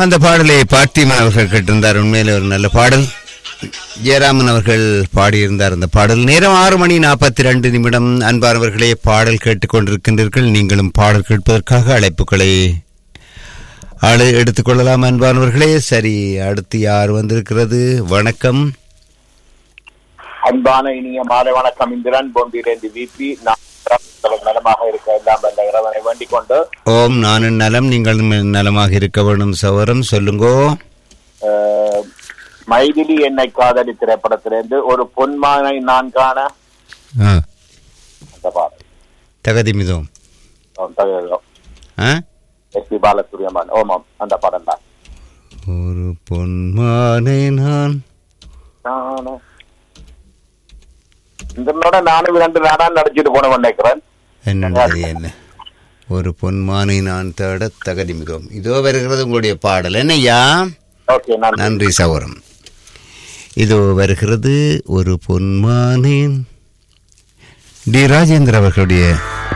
அந்த பாடலை பாட்டிமன் அவர்கள் கேட்டிருந்தார் உண்மையிலே ஒரு நல்ல பாடல் ஜெயராமன் அவர்கள் பாடியிருந்தார் அந்த பாடல் நேரம் ஆறு மணி நாற்பத்தி ரெண்டு நிமிடம் அன்பானவர்களே பாடல் கேட்டுக்கொண்டிருக்கின்றீர்கள் நீங்களும் பாடல் கேட்பதற்காக அழைப்புகளை ஆளு எடுத்துக்கொள்ளலாம் அன்பானவர்களே சரி அடுத்து யார் வந்திருக்கிறது வணக்கம் அன்பான இனிய மாலை வணக்கம் இந்திரன் பொம்பிரேந்தி விபி நான் நலமாக இருக்க எல்லாம் வந்த இறைவனை வேண்டிக் கொண்டு ஓம் நானும் நலம் நீங்களும் நலமாக இருக்க வேண்டும் சவரம் சொல்லுங்கோ அஹ், மைதிலி என்னை காதலி திரைப்படத்திலிருந்து ஒரு பொன்மானை நான் காண ஆ, அந்த பாடல் தகுதி மிதம் ஆ எஸ் பி பாலசூரியமான் ஓமாம் அந்த பாடல் தான் ஒரு பொன்மானை நான் நானு. இதனோட நானும் ரெண்டு நாடா நடிச்சிட்டு போன நினைக்கிறேன் என்னது என்ன ஒரு பொன்மானை நான் தேட தகுதி மிகவும் இதோ வருகிறது உங்களுடைய பாடல் என்னய்யா ஓகே நான் நன்றி சௌரம் இதோ வருகிறது ஒரு பொன்மானேன் டி ராஜேந்திர அவர்களுடைய